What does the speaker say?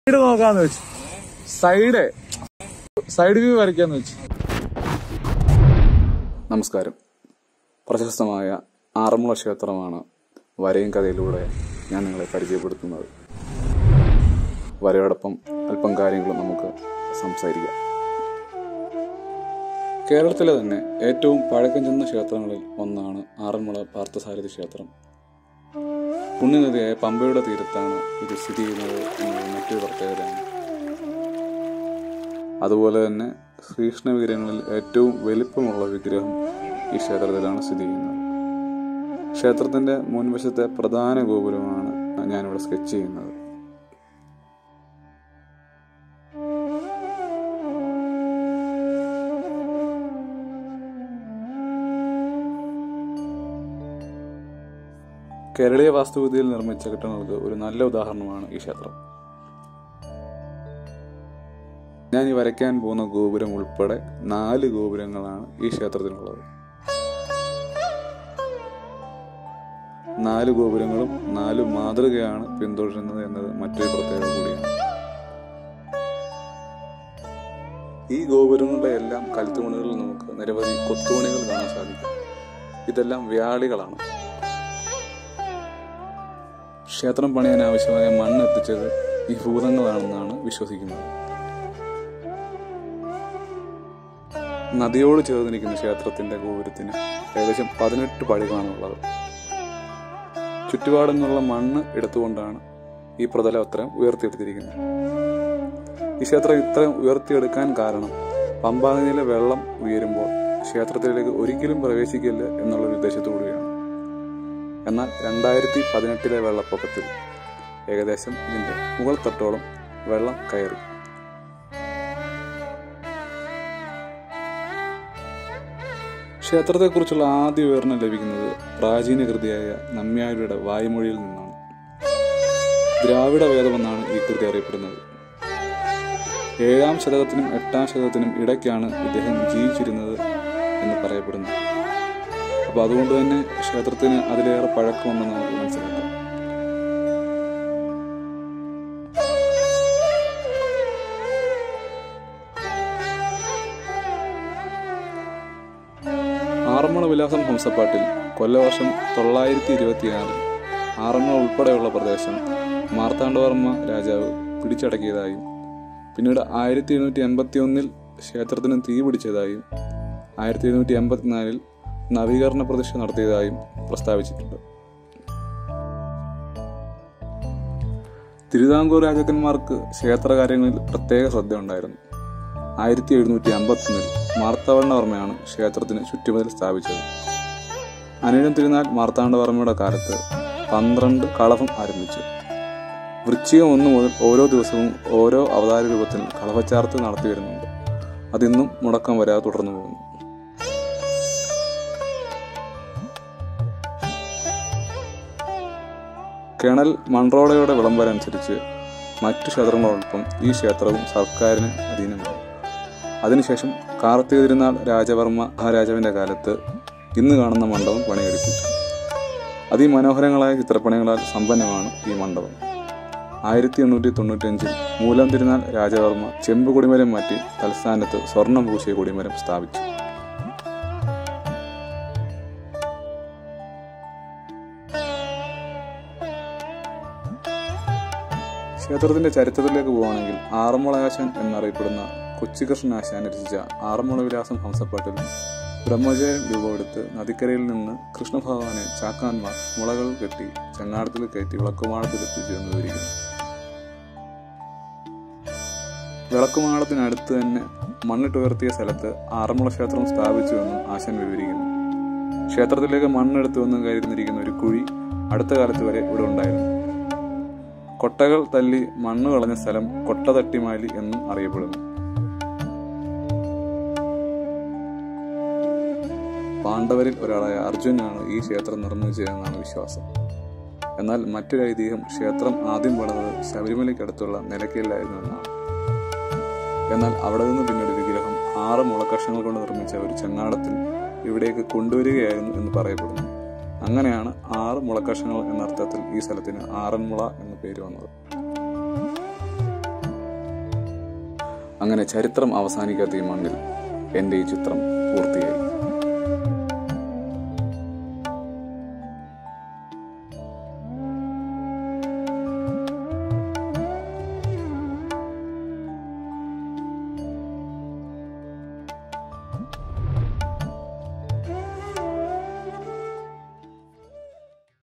side നോക്കാന്ന് വെച്ചു side side view വരയ്ക്കാന്ന് വെച്ചു നമസ്കാരം പ്രശസ്തമായ ആറന്മുള ക്ഷേത്രമാണ് വരയും കഥയിലൂടെ ഞാൻ നിങ്ങളെ പരിചയപ്പെടുത്തുന്നത് വരയോടൊപ്പം അല്പം കാര്യങ്ങൾ നമുക്ക് സംസാരിക്കാം കേരളത്തിലെ തന്നെ ഏറ്റവും പഴക്കം ചെന്ന ക്ഷേത്രങ്ങളിൽ ഒന്നാണ് ആറന്മുള പാർത്ഥസാരഥി ക്ഷേത്രം പുണ്യനദിയായ പമ്പയുടെ തീരത്താണ് ഇത് സ്ഥിതി ചെയ്യുന്നത് എന്നത് മറ്റൊരു പ്രത്യേകതയാണ് അതുപോലെ തന്നെ ശ്രീകൃഷ്ണവിഗ്രഹങ്ങളിൽ ഏറ്റവും വലിപ്പമുള്ള വിഗ്രഹം ഈ ക്ഷേത്രത്തിലാണ് സ്ഥിതി ചെയ്യുന്നത് ക്ഷേത്രത്തിന്റെ മുൻവശത്തെ പ്രധാന ഗോപുരമാണ് ഞാനിവിടെ സ്കെച്ച് ചെയ്യുന്നത് കേരളീയ വാസ്തുവിദ്യയിൽ നിർമ്മിച്ച കെട്ടിടങ്ങൾക്ക് ഒരു നല്ല ഉദാഹരണമാണ് ഈ ക്ഷേത്രം ഞാൻ ഈ വരയ്ക്കാൻ പോകുന്ന ഗോപുരം ഉൾപ്പെടെ നാല് ഗോപുരങ്ങളാണ് ഈ ക്ഷേത്രത്തിനുള്ളത് നാല് ഗോപുരങ്ങളും നാല് മാതൃകയാണ് പിന്തുടരുന്നത് എന്നത് മറ്റൊരു പ്രത്യേകത കൂടിയാണ് ഈ ഗോപുരങ്ങളുടെ എല്ലാം കൽത്തുമണികളിൽ നമുക്ക് നിരവധി കൊത്തുമണികൾ കാണാൻ സാധിക്കും ഇതെല്ലാം വ്യാളികളാണ് ക്ഷേത്രം പണിയാൻ ആവശ്യമായ മണ്ണ് എത്തിച്ചത് ഈ ഭൂതങ്ങളാണെന്നാണ് വിശ്വസിക്കുന്നത് നദിയോട് ചേർന്ന് നിൽക്കുന്ന ക്ഷേത്രത്തിന്റെ ഗോപുരത്തിന് ഏകദേശം പതിനെട്ട് പടികളാണുള്ളത് ചുറ്റുപാടുന്നുള്ള മണ്ണ് എടുത്തുകൊണ്ടാണ് ഈ പ്രതലം അത്രയും ഉയർത്തിയെടുത്തിരിക്കുന്നത് ഈ ക്ഷേത്രം ഇത്രയും ഉയർത്തിയെടുക്കാൻ കാരണം പമ്പാ നദിയിലെ വെള്ളം ഉയരുമ്പോൾ ക്ഷേത്രത്തിലേക്ക് ഒരിക്കലും പ്രവേശിക്കില്ല എന്നുള്ള ഉദ്ദേശത്തോടുകയാണ് എന്നാൽ രണ്ടായിരത്തി പതിനെട്ടിലെ വെള്ളപ്പൊക്കത്തിൽ ഏകദേശം ഇതിന്റെ മുകൾ തട്ടോളം വെള്ളം കയറി ക്ഷേത്രത്തെക്കുറിച്ചുള്ള ആദ്യ വിവരണം ലഭിക്കുന്നത് പ്രാചീന കൃതിയായ നമ്യാരുടെ വായ്മൊഴിയിൽ നിന്നാണ് ദ്രാവിഡ വേദമെന്നാണ് ഈ കൃതി അറിയപ്പെടുന്നത് ഏഴാം ശതകത്തിനും എട്ടാം ശതകത്തിനും ഇടയ്ക്കാണ് ഇദ്ദേഹം ജീവിച്ചിരുന്നത് എന്ന് പറയപ്പെടുന്നു അപ്പൊ അതുകൊണ്ട് തന്നെ ക്ഷേത്രത്തിന് അതിലേറെ പഴക്കമുണ്ടെന്ന് നമുക്ക് മനസ്സിലാക്കാം ആറന്മുള വിലാസം ഹംസപ്പാട്ടിൽ കൊല്ലവർഷം തൊള്ളായിരത്തി ഇരുപത്തിയാറിൽ ആറന്മുള ഉൾപ്പെടെയുള്ള പ്രദേശം മാർത്താണ്ഡവർമ്മ രാജാവ് പിടിച്ചടക്കിയതായും പിന്നീട് ആയിരത്തി എഴുന്നൂറ്റി എൺപത്തി ഒന്നിൽ ക്ഷേത്രത്തിന് തീ പിടിച്ചതായും ആയിരത്തി എഴുന്നൂറ്റി എൺപത്തിനാലിൽ നവീകരണ പ്രതിഷ്ഠ നടത്തിയതായും പ്രസ്താവിച്ചിട്ടുണ്ട് തിരുവിതാംകൂർ രാജാക്കന്മാർക്ക് ക്ഷേത്രകാര്യങ്ങളിൽ പ്രത്യേക ശ്രദ്ധ ഉണ്ടായിരുന്നു ആയിരത്തി എഴുന്നൂറ്റി അമ്പത്തൊന്നിൽ മാർത്താണ്ഡവർമ്മയാണ് ക്ഷേത്രത്തിന് ചുറ്റുമതിൽ സ്ഥാപിച്ചത് അനിഴം തിരുനാൾ മാർത്താണ്ഡവർമ്മയുടെ കാലത്ത് പന്ത്രണ്ട് കളഭം ആരംഭിച്ചു വൃശ്ചികം ഒന്ന് മുതൽ ഓരോ ദിവസവും ഓരോ അവതാര രൂപത്തിൽ കളഭച്ചാർത്ത് നടത്തി വരുന്നുണ്ട് അതിന്നും മുടക്കം വരാതെ തുടർന്നു പോകുന്നു കേണൽ മൺറോഡയുടെ വിളംബരം അനുസരിച്ച് മറ്റു ക്ഷേത്രങ്ങളോടൊപ്പം ഈ ക്ഷേത്രവും സർക്കാരിന് അധീനമാണ് അതിനുശേഷം കാർത്തിക തിരുനാൾ രാജവർമ്മ മഹാരാജാവിന്റെ കാലത്ത് ഇന്ന് കാണുന്ന മണ്ഡപം പണിയെടുപ്പിച്ചു അതിമനോഹരങ്ങളായ ചിത്രപ്പണികളാൽ സമ്പന്നമാണ് ഈ മണ്ഡപം ആയിരത്തി എണ്ണൂറ്റി തൊണ്ണൂറ്റഞ്ചിൽ മൂലം തിരുനാൾ രാജവർമ്മ ചെമ്പ് കൊടിമരം മാറ്റി തലസ്ഥാനത്ത് സ്വർണം പൂശിയ കൊടിമരം സ്ഥാപിച്ചു ക്ഷേത്രത്തിന്റെ ചരിത്രത്തിലേക്ക് പോവുകയാണെങ്കിൽ ആറന്മുളാശാൻ എന്നറിയപ്പെടുന്ന കൊച്ചികൃഷ്ണൻ ആശാൻ രചിച്ച ആറന്മുള വിലാസം ഹംസപ്പാട്ടിൽ ബ്രഹ്മചര്യം രൂപമെടുത്ത് നദിക്കരയിൽ നിന്ന് കൃഷ്ണഭഗവാനെ ചാക്കാന്മാർ മുളകൾ കെട്ടി ചങ്ങാടത്തിൽ കയറ്റി വിളക്കുമാടത്തിൽ എത്തിച്ചു എന്ന് വിവരിക്കുന്നു വിളക്കുമാടത്തിനടുത്ത് തന്നെ മണ്ണിട്ടുയർത്തിയ സ്ഥലത്ത് ആറന്മുള ക്ഷേത്രം സ്ഥാപിച്ചുവെന്നും ആശാൻ വിവരിക്കുന്നു ക്ഷേത്രത്തിലേക്ക് മണ്ണെടുത്തു എന്ന് കരുതിയിരിക്കുന്ന ഒരു കുഴി അടുത്ത കാലത്ത് വരെ ഇവിടെ ഉണ്ടായിരുന്നു കൊട്ടകൾ തല്ലി മണ്ണ് കളഞ്ഞ സ്ഥലം കൊട്ട തട്ടിമാലി എന്നും അറിയപ്പെടുന്നു പാണ്ഡവരിൽ ഒരാളായ അർജുനാണ് ഈ ക്ഷേത്രം നിർമ്മിച്ചതെന്നാണ് വിശ്വാസം എന്നാൽ മറ്റൊരു ഐതിഹ്യം ക്ഷേത്രം ആദ്യം വളർന്നത് ശബരിമലയ്ക്കടുത്തുള്ള നിലയ്ക്കലായിരുന്നു എന്നാണ് എന്നാൽ അവിടെ നിന്ന് പിന്നീട് വിഗ്രഹം ആറ് മുളക്കഷങ്ങൾ കൊണ്ട് നിർമ്മിച്ച ഒരു ചങ്ങാടത്തിൽ ഇവിടേക്ക് കൊണ്ടുവരികയായിരുന്നു എന്ന് പറയപ്പെടുന്നു അങ്ങനെയാണ് ആറ് മുളക്കഷങ്ങൾ എന്ന അർത്ഥത്തിൽ ഈ സ്ഥലത്തിന് ആറന്മുള എന്ന പേര് വന്നത് അങ്ങനെ ചരിത്രം അവസാനിക്കാത്ത ഈ മണ്ണിൽ എൻ്റെ ഈ ചിത്രം പൂർത്തിയായി